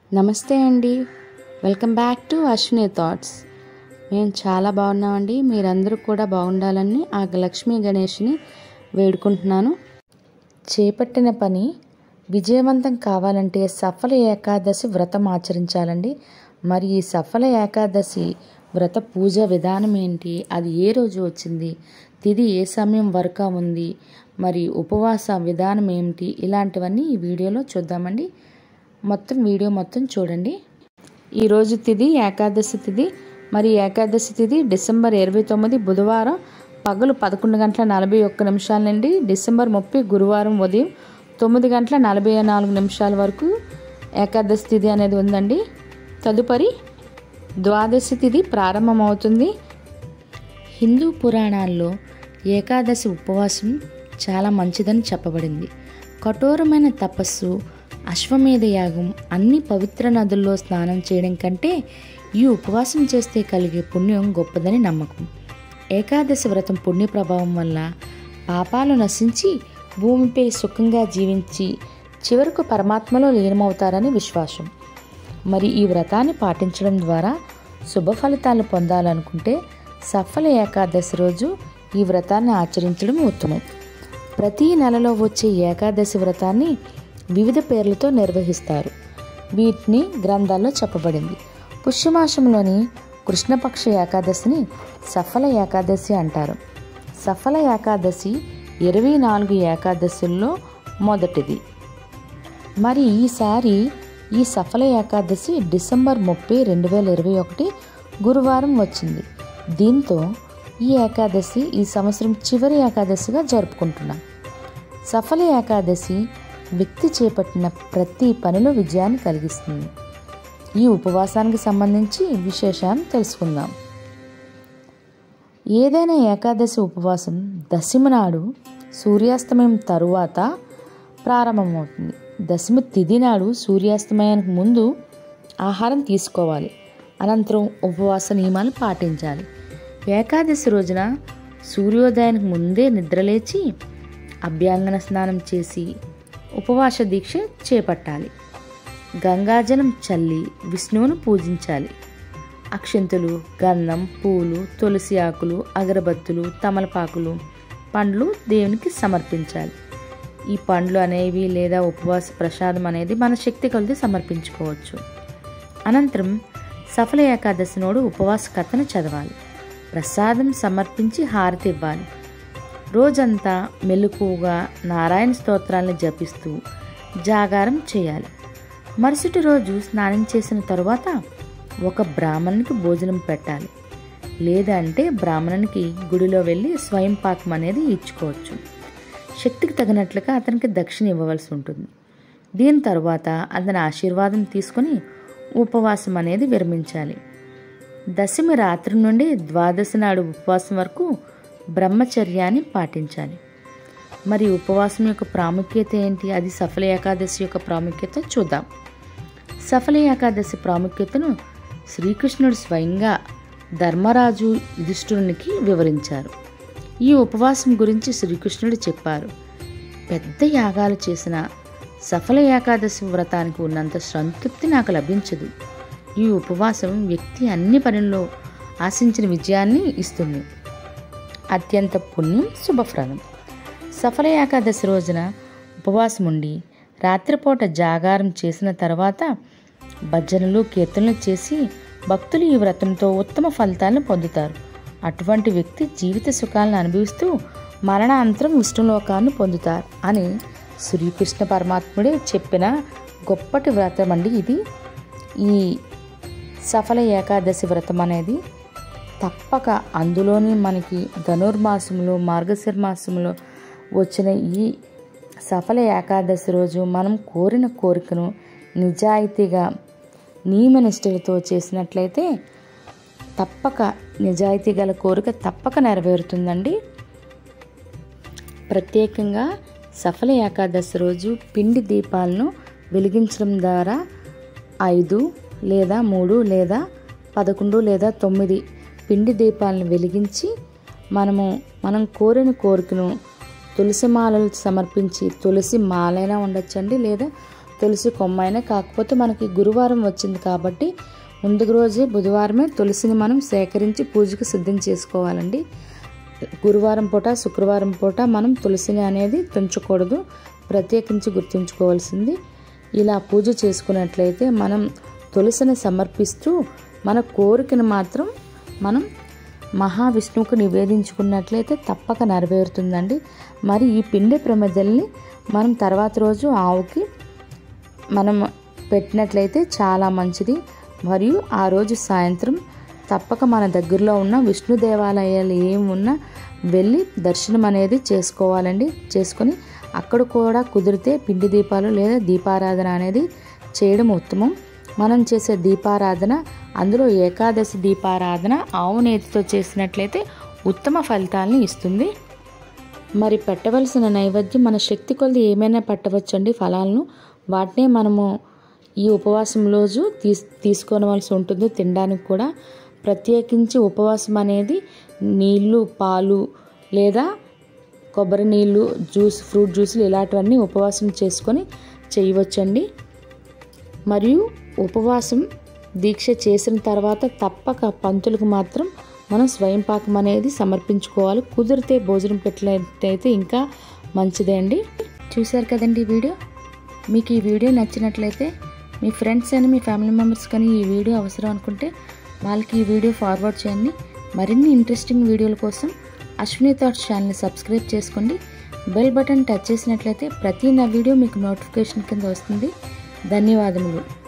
నమస్తే అండి welcome back to Ashwini thoughts మేము చాలా బాగున్నామండి మీరందరూ కూడా బాగుండాలని ఆ లక్ష్మీ గణేష్ని వేడుకుంటున్నాను చేపట్టిన పని విజయవంతం కావాలంటే సఫల ఏకాదశి వ్రతం ఆచరించాలండి మరి ఈ సఫల ఏకాదశి వ్రత పూజ విధానం ఏంటి అది ఏ రోజు వచ్చింది తిది ఏ సమయం వరకు ఉంది మరి ఉపవాస విధానం ఏమిటి ఇలాంటివన్నీ ఈ వీడియోలో చూద్దామండి మొత్తం వీడియో మొత్తం చూడండి ఈరోజు తిది ఏకాదశి తిది మరి ఏకాదశి తిది డిసెంబర్ ఇరవై తొమ్మిది బుధవారం పగలు పదకొండు గంటల నలభై ఒక్క నిమిషాల నుండి డిసెంబర్ ముప్పై గురువారం ఉదయం తొమ్మిది గంటల నలభై నాలుగు నిమిషాల వరకు ఏకాదశి తిథి అనేది ఉందండి తదుపరి ద్వాదశి తిథి ప్రారంభమవుతుంది హిందూ పురాణాల్లో ఏకాదశి ఉపవాసం చాలా మంచిదని చెప్పబడింది కఠోరమైన తపస్సు అశ్వమేధ యాగం అన్ని పవిత్ర నదుల్లో స్నానం చేయడం కంటే ఈ ఉపవాసం చేస్తే కలిగే పుణ్యం గొప్పదని నమ్మకం ఏకాదశి వ్రతం పుణ్య ప్రభావం వల్ల పాపాలు నశించి భూమిపై సుఖంగా జీవించి చివరకు పరమాత్మలో లీనమవుతారని విశ్వాసం మరి ఈ వ్రతాన్ని పాటించడం ద్వారా శుభ ఫలితాలు పొందాలనుకుంటే సఫల ఏకాదశి రోజు ఈ వ్రతాన్ని ఆచరించడం ఉత్తమం ప్రతి నెలలో వచ్చే ఏకాదశి వ్రతాన్ని వివిధ పేర్లతో నిర్వహిస్తారు వీటిని గ్రంథాల్లో చెప్పబడింది పుష్యమాసంలోని కృష్ణపక్ష ఏకాదశిని సఫల ఏకాదశి అంటారు సఫల ఏకాదశి ఇరవై నాలుగు ఏకాదశుల్లో మొదటిది మరి ఈసారి ఈ సఫల ఏకాదశి డిసెంబర్ ముప్పై రెండు వేల ఇరవై ఒకటి గురువారం వచ్చింది దీంతో ఈ ఏకాదశి ఈ సంవత్సరం చివరి ఏకాదశిగా జరుపుకుంటున్నాం సఫల ఏకాదశి వ్యక్తి చేపట్టిన ప్రతి పనిలో విజయాన్ని కలిగిస్తుంది ఈ ఉపవాసానికి సంబంధించి విశేషాన్ని తెలుసుకుందాం ఏదైనా ఏకాదశి ఉపవాసం దశమి నాడు సూర్యాస్తమయం తరువాత ప్రారంభమవుతుంది దశమి తిథి నాడు సూర్యాస్తమయానికి ముందు ఆహారం తీసుకోవాలి అనంతరం ఉపవాస నియమాలు పాటించాలి ఏకాదశి రోజున సూర్యోదయానికి ముందే నిద్రలేచి అభ్యంగన స్నానం చేసి ఉపవాస దీక్ష చేపట్టాలి గంగాజలం చల్లి విష్ణువును పూజించాలి అక్షంతులు గంధం పూలు తులసి ఆకులు అగరబత్తులు తమలపాకులు పండ్లు దేవునికి సమర్పించాలి ఈ పండ్లు అనేవి లేదా ఉపవాస ప్రసాదం అనేది మన శక్తి కొలిది సమర్పించుకోవచ్చు అనంతరం సఫల ఏకాదశి నోడు ఉపవాస కథను చదవాలి ప్రసాదం సమర్పించి హారతి ఇవ్వాలి రోజంతా మెలకువగా నారాయణ స్తోత్రాలను జపిస్తూ జాగారం చేయాలి మరుసటి రోజు స్నానం చేసిన తరువాత ఒక బ్రాహ్మణునికి భోజనం పెట్టాలి లేదంటే బ్రాహ్మణునికి గుడిలో వెళ్ళి స్వయం పాకం అనేది ఇచ్చుకోవచ్చు శక్తికి తగినట్లుగా అతనికి దక్షిణ ఇవ్వవలసి ఉంటుంది దీని తర్వాత అతని ఆశీర్వాదం తీసుకొని ఉపవాసం అనేది విరమించాలి దశమి రాత్రి నుండి ద్వాదశి నాడు ఉపవాసం వరకు బ్రహ్మచర్యాన్ని పాటించాలి మరి ఉపవాసం యొక్క ప్రాముఖ్యత ఏంటి అది సఫల ఏకాదశి యొక్క ప్రాముఖ్యత చూద్దాం సఫల ఏకాదశి ప్రాముఖ్యతను శ్రీకృష్ణుడు స్వయంగా ధర్మరాజు యుధిష్ఠునికి వివరించారు ఈ ఉపవాసం గురించి శ్రీకృష్ణుడు చెప్పారు పెద్ద యాగాలు చేసిన సఫల ఏకాదశి వ్రతానికి ఉన్నంత సంతృప్తి నాకు లభించదు ఈ ఉపవాసం వ్యక్తి అన్ని పనుల్లో ఆశించిన విజయాన్ని ఇస్తుంది అత్యంత పుణ్యం శుభప్రదం సఫల ఏకాదశి రోజున ఉపవాసం ఉండి రాత్రిపూట జాగారం చేసిన తర్వాత భజనలు కీర్తనలు చేసి భక్తులు ఈ వ్రతంతో ఉత్తమ ఫలితాలను పొందుతారు అటువంటి వ్యక్తి జీవిత సుఖాలను అనుభవిస్తూ మరణాంతరం విష్ణులోకాన్ని పొందుతారు అని శ్రీకృష్ణ పరమాత్ముడే చెప్పిన గొప్పటి వ్రతం అండి ఇది ఈ సఫల ఏకాదశి వ్రతం అనేది తప్పక అందులోని మనకి ధనుర్మాసంలో మార్గశిర మాసంలో వచ్చిన ఈ సఫల ఏకాదశి రోజు మనం కోరిన కోరికను నిజాయితీగా నియమనిష్టలతో చేసినట్లయితే తప్పక నిజాయితీ గల కోరిక తప్పక నెరవేరుతుందండి ప్రత్యేకంగా సఫల ఏకాదశి రోజు పిండి దీపాలను వెలిగించడం ద్వారా ఐదు లేదా మూడు లేదా పదకొండు లేదా తొమ్మిది పిండి దీపాలను వెలిగించి మనము మనం కోరిన కోరికను తులసి మాలలు సమర్పించి తులసి మాలైనా ఉండొచ్చండి లేదా తులసి కొమ్మైనా కాకపోతే మనకి గురువారం వచ్చింది కాబట్టి ముందు రోజే బుధవారమే తులసిని మనం సేకరించి పూజకు సిద్ధం చేసుకోవాలండి గురువారం పూట శుక్రవారం పూట మనం తులసిని అనేది తుంచకూడదు ప్రత్యేకించి గుర్తుంచుకోవాల్సింది ఇలా పూజ చేసుకున్నట్లయితే మనం తులసిని సమర్పిస్తూ మన కోరికను మాత్రం మనం మహావిష్ణువుకు నివేదించుకున్నట్లయితే తప్పక నెరవేరుతుందండి మరి ఈ పిండి ప్రమిదల్ని మనం తర్వాత రోజు ఆవుకి మనం పెట్టినట్లయితే చాలా మంచిది మరియు ఆ రోజు సాయంత్రం తప్పక మన దగ్గరలో ఉన్న విష్ణు దేవాలయాలు ఏమి ఉన్నా వెళ్ళి దర్శనం అనేది చేసుకోవాలండి చేసుకొని అక్కడ కూడా కుదిరితే పిండి దీపాలు లేదా దీపారాధన అనేది చేయడం ఉత్తమం మనం చేసే దీపారాధన అందులో ఏకాదశి దీపారాధన ఆవు నేతితో చేసినట్లయితే ఉత్తమ ఫలితాలను ఇస్తుంది మరి పెట్టవలసిన నైవేద్యం మన శక్తి కొలది ఏమైనా పెట్టవచ్చండి ఫలాలను వాటినే మనము ఈ ఉపవాసం రోజు తీస్ తీసుకోవలసి ఉంటుంది తినడానికి కూడా ప్రత్యేకించి ఉపవాసం అనేది నీళ్ళు పాలు లేదా కొబ్బరి నీళ్ళు జ్యూస్ ఫ్రూట్ జ్యూసులు ఇలాంటివన్నీ ఉపవాసం చేసుకొని చేయవచ్చండి మరియు ఉపవాసం దీక్ష చేసిన తర్వాత తప్పక పంతులకు మాత్రం మనం స్వయం పాకం అనేది సమర్పించుకోవాలి కుదిరితే భోజనం పెట్టినట్టయితే ఇంకా మంచిదే అండి చూశారు కదండి ఈ వీడియో మీకు ఈ వీడియో నచ్చినట్లయితే మీ ఫ్రెండ్స్ అని మీ ఫ్యామిలీ మెంబర్స్ కానీ ఈ వీడియో అవసరం అనుకుంటే వాళ్ళకి ఈ వీడియో ఫార్వర్డ్ చేయండి మరిన్ని ఇంట్రెస్టింగ్ వీడియోల కోసం అశ్విని థాట్స్ ఛానల్ని సబ్స్క్రైబ్ చేసుకోండి బెల్ బటన్ టచ్ చేసినట్లయితే ప్రతి నా వీడియో మీకు నోటిఫికేషన్ కింద వస్తుంది ధన్యవాదములు